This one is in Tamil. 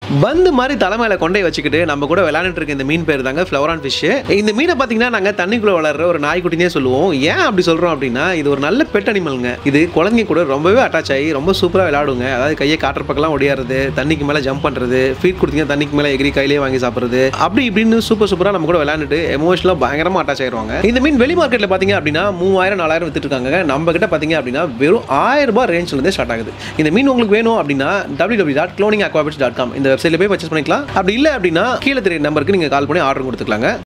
பந்து மாதிரி தலைமையில கொண்டே வச்சுக்கிட்டு நம்ம கூட விளையாண்டுட்டு இருக்க இந்த மீன் பேர் தாங்க ஃப்ளவரான் ஃபிஷ் இந்த மீனை பார்த்தீங்கன்னா நாங்கள் தண்ணிக்குள்ள வளர்ற ஒரு நாய்க்குட்டினே சொல்லுவோம் ஏன் அப்படி சொல்றோம் அப்படின்னா இது ஒரு நல்ல பெட் அனிமலுங்க இது குழந்தைங்க கூட ரொம்பவே அட்டாச் ஆகி ரொம்ப சூப்பராக விளையாடுங்க அதாவது கையை காட்டுற பக்கம்லாம் ஒடியாறது தண்ணிக்கு மேலே ஜம்ப் பண்றது ஃபீட் கொடுத்தீங்கன்னா தண்ணிக்கு மேலே எகிரி கையிலேயே வாங்கி சாப்பிடுறது அப்படி இப்படின்னு சூப்பர் சூப்பராக நம்ம கூட விளையாண்டுட்டு எமோஷனலாக பயங்கரமாக அட்டாச் ஆயிருவாங்க இந்த மீன் வெளி மார்க்கெட்டில் பார்த்தீங்க அப்படின்னா மூவாயிரம் நாலாயிரம் வித்துட்டு இருக்காங்க நம்ம கிட்ட பார்த்தீங்க அப்படின்னா வெறும் ஆயிரம் ரூபாய் ரேஞ்சில் இருந்தே ஸ்டார்ட் ஆகுது இந்த மீன் உங்களுக்கு வேணும் அப்படின்னா W W dot cloning dot com இந்த வெப்சைட்ல போய் பர்ச்சேஸ் பண்ணிக்கலாம் அப்படி இல்லை அப்படின்னா கீழே தெரிய நம்பருக்கு நீங்கள் கால் பண்ணி ஆர்டர் கொடுத்துக்கலாங்க